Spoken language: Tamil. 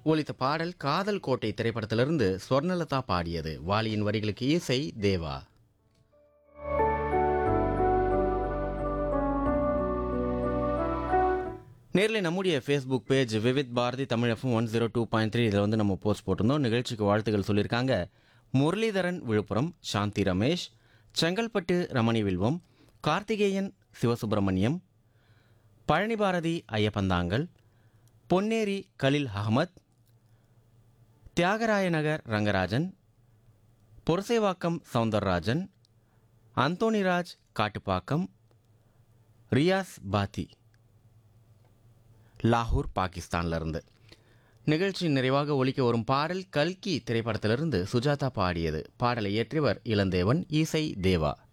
ஒலித்த பாடல் காதல் கோட்டை திரைப்படத்திலிருந்து ஸ்வர்ணலதா பாடியது வாலியின் வரிகளுக்கு இசை தேவா நேரில் நம்முடைய Facebook page Vividh Bharati Tamil FM one zero two point three இதில் வந்து நம்ம போஸ்ட் போட்டிருந்தோம் நிகழ்ச்சிக்கு வாழ்த்துக்கள் சொல்லியிருக்காங்க முரளிதரன் விழுப்புரம் சாந்தி ரமேஷ் செங்கல்பட்டு ரமணி வில்வம் கார்த்திகேயன் சிவசுப்பிரமணியம் பழனி பாரதி ஐயப்பந்தாங்கல் பொன்னேரி கலில் அகமத் தியாகராய நகர் ரங்கராஜன் பொரசேவாக்கம் சவுந்தரராஜன் அந்தோணிராஜ் காட்டுப்பாக்கம் ரியாஸ் பாத்தி லாகூர் பாகிஸ்தான்ல இருந்து நிகழ்ச்சி நிறைவாக ஒலிக்க வரும் பாடல் கல்கி திரைப்படத்திலிருந்து சுஜாதா பாடியது பாடலை இயற்றியவர் இளந்தேவன் இசை தேவா